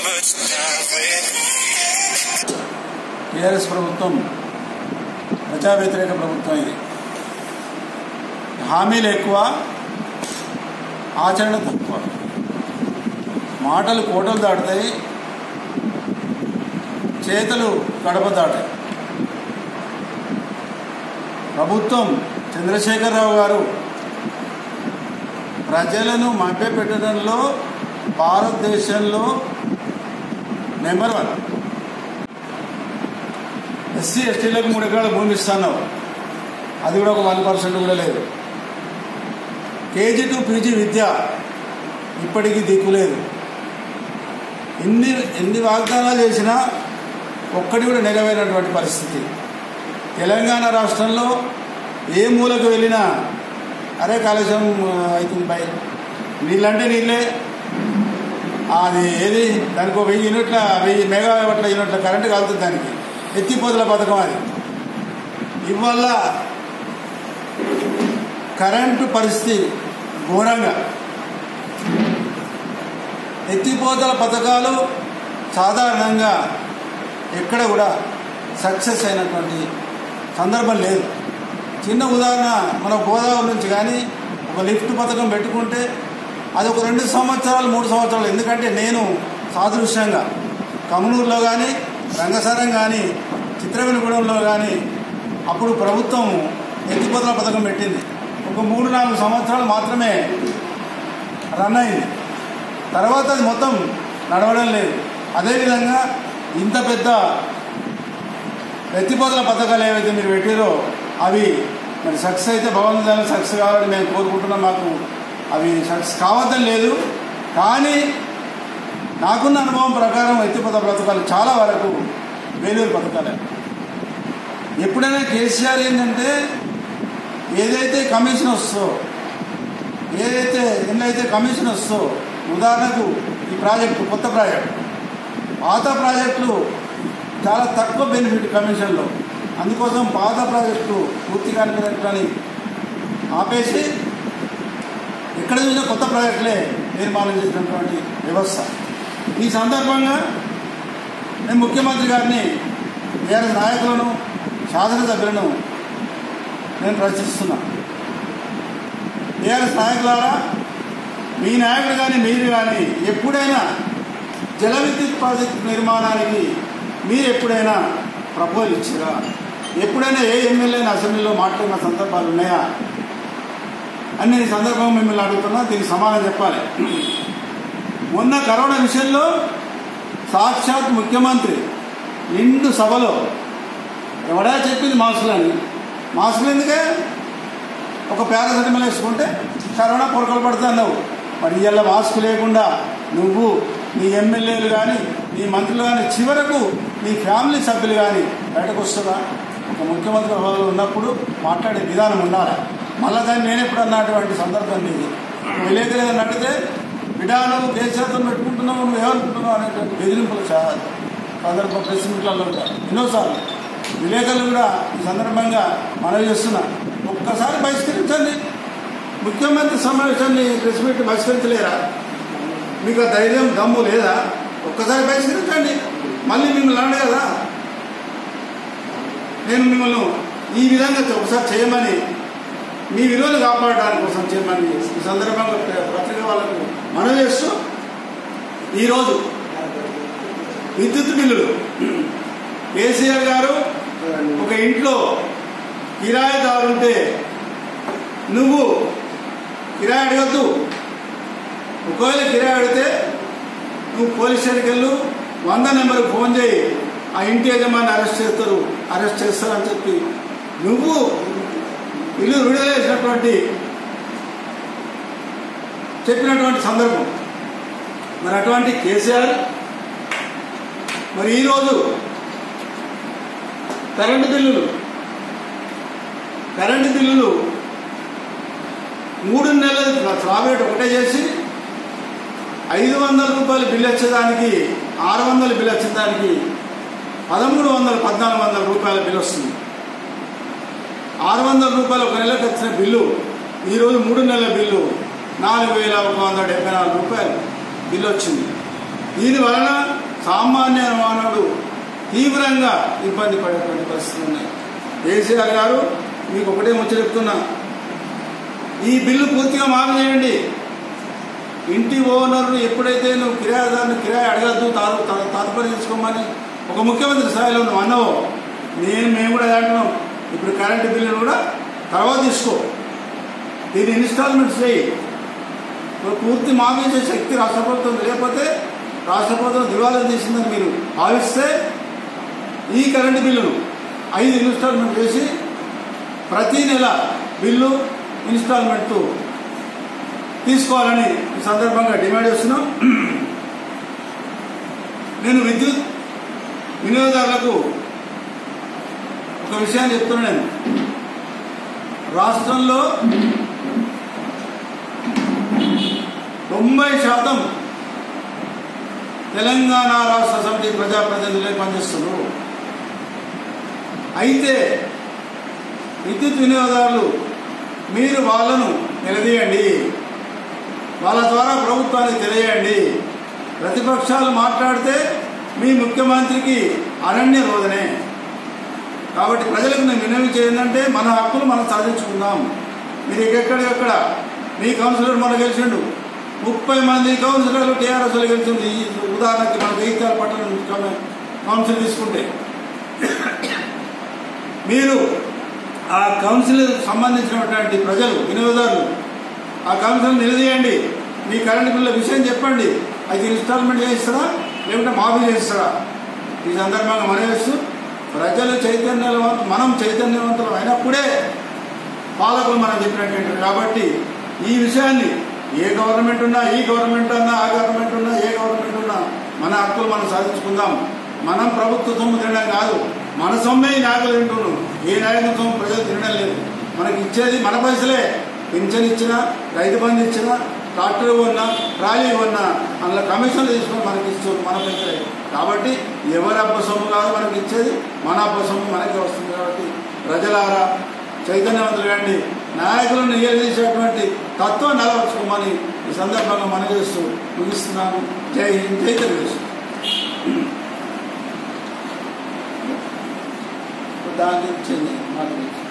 much time with TRS ప్రభుత్వం ప్రజా వ్యతిరేక ప్రభుత్వం ఇది హామీలు ఎక్కువ ఆచరణ తక్కువ మాటలు కోటలు దాటుతాయి చేతులు గడప దాటాయి ప్రభుత్వం చంద్రశేఖరరావు గారు ప్రజలను మభ్యపెట్టడంలో భారతదేశంలో నెంబర్ వన్ ఎస్సీ ఎస్టీలకు మూడు ఎకరాల భూమి ఇస్తున్నావు అది కూడా ఒక వన్ పర్సెంట్ కూడా లేదు కేజీ టు పీజీ విద్య ఇప్పటికీ దిక్కులేదు ఎన్ని ఎన్ని వాగ్దానాలు చేసినా ఒక్కటి కూడా నెరవేరినటువంటి పరిస్థితి తెలంగాణ రాష్ట్రంలో ఏ మూలకు వెళ్ళినా అరే కాళేశ్వరం ఆ, అవుతుంది బై నీళ్ళంటే నీళ్ళే అది ఏది దానికి ఒక వెయ్యి యూనిట్ల వెయ్యి మెగావాట్ల యూనిట్ల కరెంటు కాలుతుంది దానికి ఎత్తిపోతుల పథకం అది ఇవల్ల కరెంటు పరిస్థితి ఘోరంగా ఎత్తిపోతల పథకాలు సాధారణంగా ఎక్కడ కూడా సక్సెస్ అయినటువంటి సందర్భం లేదు చిన్న ఉదాహరణ మన గోదావరి నుంచి కానీ ఒక లిఫ్ట్ పథకం పెట్టుకుంటే అది ఒక రెండు సంవత్సరాలు మూడు సంవత్సరాలు ఎందుకంటే నేను సాదృశ్యంగా కమనూరులో కానీ రంగసారం కానీ చిత్రవినగూడెంలో కానీ అప్పుడు ప్రభుత్వం ఎత్తిపోతల పథకం పెట్టింది ఒక మూడు నాలుగు సంవత్సరాలు మాత్రమే రన్ అయింది తర్వాత అది మొత్తం నడవడం లేదు అదేవిధంగా ఇంత పెద్ద ఎత్తిపోతల పథకాలు ఏవైతే మీరు పెట్టారో అవి మరి సక్సెస్ అయితే భగవంతుని సక్సెస్ కావాలని మేము కోరుకుంటున్నాం మాకు అవి సక్సెస్ కావద్దని లేదు కానీ నాకున్న అనుభవం ప్రకారం ఎత్తిపోత పథకాలు చాలా వరకు వేలూరు పథకాలే ఎప్పుడైనా కేసీఆర్ ఏంటంటే ఏదైతే కమిషన్ వస్తుందో ఏదైతే ఎన్నైతే కమిషన్ వస్తుందో ఉదాహరణకు ఈ ప్రాజెక్టు కొత్త ప్రాజెక్టు పాత ప్రాజెక్టులు చాలా తక్కువ బెనిఫిట్ కమిషన్లో అందుకోసం పాత ప్రాజెక్టు పూర్తిగా కానీ ఆపేసి ఎక్కడ చూసినా కొత్త ప్రాజెక్టులే నిర్మాణం చేసినటువంటి వ్యవస్థ ఈ సందర్భంగా నేను ముఖ్యమంత్రి గారిని టీఆర్ఎస్ నాయకులను శాసనసభ్యులను నేను ప్రశ్నిస్తున్నా టీఆర్ఎస్ నాయకులారా మీ నాయకుడు కానీ మీరు కానీ ఎప్పుడైనా జల విద్యుత్ ప్రాజెక్టు నిర్మాణానికి మీరు ఎప్పుడైనా ప్రపోజల్ ఇచ్చారా ఎప్పుడైనా ఏ ఎమ్మెల్యేని అసెంబ్లీలో మాట్లాడిన సందర్భాలు ఉన్నాయా అని నేను ఈ సందర్భంగా మిమ్మల్ని అడుగుతున్నా దీనికి సమాధానం చెప్పాలి మొన్న కరోనా విషయంలో సాక్షాత్ ముఖ్యమంత్రి నిండు సభలో ఎవడా చెప్పింది మాస్కులని మాస్కులు ఎందుకే ఒక పారాసెటమాల్ వేసుకుంటే కరోనా పొరకలు పడుతున్నావు మరి ఇలా మాస్క్ లేకుండా నువ్వు నీ ఎమ్మెల్యేలు కానీ నీ మంత్రులు కానీ చివరకు నీ ఫ్యామిలీ సభ్యులు కానీ బయటకు వస్తుందా ఒక ముఖ్యమంత్రి హోదాలో ఉన్నప్పుడు మాట్లాడే విధానం ఉండాలి మళ్ళీ దాన్ని నేను ఎప్పుడు అన్నటువంటి సందర్భం ఇది విలేకరు ఏదైనా అడిగితే విడాలు కేసీఆర్తో పెట్టుకుంటున్నావు నువ్వు ఏమనుకుంటున్నావు అనేటువంటి బెదిరింపులు చాలా సందర్భం ప్రెస్ మీట్లలో కూడా ఎన్నోసార్లు విలేకరులు కూడా ఈ సందర్భంగా మనవి చేస్తున్నా ఒక్కసారి బహిష్కరించండి ముఖ్యమంత్రి సమావేశాన్ని ప్రెస్ మీట్ బహిష్కరించలేరా మీకు ఆ ధైర్యం దమ్ము లేదా ఒక్కసారి బహిష్కరించండి మళ్ళీ మిమ్మల్ని అన్నాడు కదా నేను మిమ్మల్ని ఈ విధంగా ఒకసారి చేయమని మీ విలువలు కాపాడడానికి కోసం చేయమని ఈ సందర్భంగా పత్రిక వాళ్ళకు మనవి చేస్తూ ఈరోజు విద్యుత్ బిల్లులు కేసీఆర్ గారు ఒక ఇంట్లో కిరాయిదారు ఉంటే నువ్వు కిరాయి అడగద్దు ఒకవేళ కిరాయి అడిగితే నువ్వు పోలీస్ స్టేషన్కి వెళ్ళు వంద నెంబర్కి ఫోన్ చేయి ఆ ఇంటి యజమాని అరెస్ట్ చేస్తారు అరెస్ట్ చేస్తారని చెప్పి నువ్వు ఇల్లు విడుదల చేసినటువంటి చెప్పినటువంటి సందర్భం మరి అటువంటి కేసీఆర్ మరి ఈరోజు కరెంటు బిల్లులు కరెంటు బిల్లులు మూడు నెలలు ప్రావేట్ ఒకటే చేసి ఐదు వందల రూపాయలు బిల్లు వచ్చేదానికి ఆరు వందల బిల్లు వచ్చేదానికి పదమూడు వందల పద్నాలుగు వందల రూపాయల బిల్లు వస్తుంది ఆరు వందల రూపాయలు ఒక నెలకు వచ్చిన బిల్లు ఈరోజు మూడు నెలల బిల్లు నాలుగు వేల ఒక వందల డెబ్బై నాలుగు రూపాయలు బిల్లు వచ్చింది దీని వలన సామాన్య మానవుడు తీవ్రంగా ఇబ్బంది పడేటువంటి పరిస్థితులు ఉన్నాయి కేసీఆర్ గారు మీకు ఒకటే ముచ్చ చెప్తున్నా ఈ బిల్లు పూర్తిగా మాఫీ చేయండి ఇంటి ఓనర్ను ఎప్పుడైతే నువ్వు కిరాయిదారుని కిరాయి అడగద్దు తాను తాత్పర్య తీసుకోమని ఒక ముఖ్యమంత్రి స్థాయిలో నువ్వు అన్నావు నేను మేము కూడా అదే అంటున్నాం ఇప్పుడు కరెంటు బిల్లును కూడా తర్వాత తీసుకో దీన్ని ఇన్స్టాల్మెంట్స్ చేయి ఇప్పుడు పూర్తి మాఫీ చేసే శక్తి రాష్ట్ర ప్రభుత్వం లేకపోతే రాష్ట్ర ప్రభుత్వం దివాలా తీసిందని మీరు భావిస్తే ఈ కరెంటు బిల్లును ఐదు ఇన్స్టాల్మెంట్ చేసి ప్రతి నెల బిల్లు ఇన్స్టాల్మెంట్ తీసుకోవాలని ఈ సందర్భంగా డిమాండ్ చేస్తున్నాం నేను విద్యుత్ వినియోగదారులకు ఒక విషయాన్ని చెప్తున్నా నేను రాష్ట్రంలో తొంభై శాతం తెలంగాణ రాష్ట్ర సమితి ప్రజాప్రతినిధులే పనిచేస్తున్నారు అయితే విద్యుత్ వినియోగదారులు మీరు వాళ్ళను నిలదీయండి వాళ్ళ ద్వారా ప్రభుత్వానికి తెలియండి ప్రతిపక్షాలు మాట్లాడితే మీ ముఖ్యమంత్రికి అనన్య రోదనే కాబట్టి ప్రజలకు నేను విన్నవించేది ఏంటంటే మన హక్కులు మనం సాధించుకుందాం మీరు ఎక్కడికక్కడ మీ కౌన్సిలర్ మన గెలిచిండు ముప్పై మంది కౌన్సిలర్లు టీఆర్ఎస్ గెలిచింది ఈ ఉదాహరణకి మన జగిత్యాల పట్టణం కౌన్సిల్ తీసుకుంటే మీరు ఆ కౌన్సిల్ సంబంధించినటువంటి ప్రజలు వినియోగదారులు ఆ కౌన్సిల్ నిలదీయండి మీ కరెంట్ బిల్లుల విషయం చెప్పండి అది ఇన్స్టాల్మెంట్ చేయిస్తారా లేకుంటే మాఫీ చేయిస్తారా ఈ సందర్భంగా మనం చేస్తూ ప్రజలు చైతన్యవంతం మనం చైతన్యవంతులం అయినప్పుడే పాలకులు మనం చెప్పినటువంటి కాబట్టి ఈ విషయాన్ని ఏ గవర్నమెంట్ ఉన్నా ఈ గవర్నమెంట్ ఉన్నా ఆ గవర్నమెంట్ ఉన్నా ఏ గవర్నమెంట్ ఉన్నా మన హక్కులు మనం సాధించుకుందాం మనం ప్రభుత్వ సొమ్ము తినడం కాదు మన సొమ్మే ఈ నాయకులు తింటున్నాం ఏ నాయకుల సొమ్ము ప్రజలు తినడం లేదు మనకి ఇచ్చేది మన పైసలే పింఛన్ ఇచ్చినా రైతు బంధు ఇచ్చినా ట్రాక్టర్ కొన్నా ట్రాలీ కొన్నా అందులో కమిషన్లు తీసుకొని మనకి ఇస్తుంది మన పైసలే కాబట్టి ఎవరి అబ్బ సొమ్ము కాదు మనకి ఇచ్చేది మన అబ్బ సొమ్ము మనకే వస్తుంది కాబట్టి ప్రజలారా చైతన్యవంతులు కండి నాయకులను నిలదీసేటువంటి తత్వం నెలవర్చుకోమని ఈ సందర్భంగా మనం చేస్తూ ముగిస్తున్నాను జై హింద్ జై తెలుగుదేశం దాని గురించి మాట్లాడుతున్నాను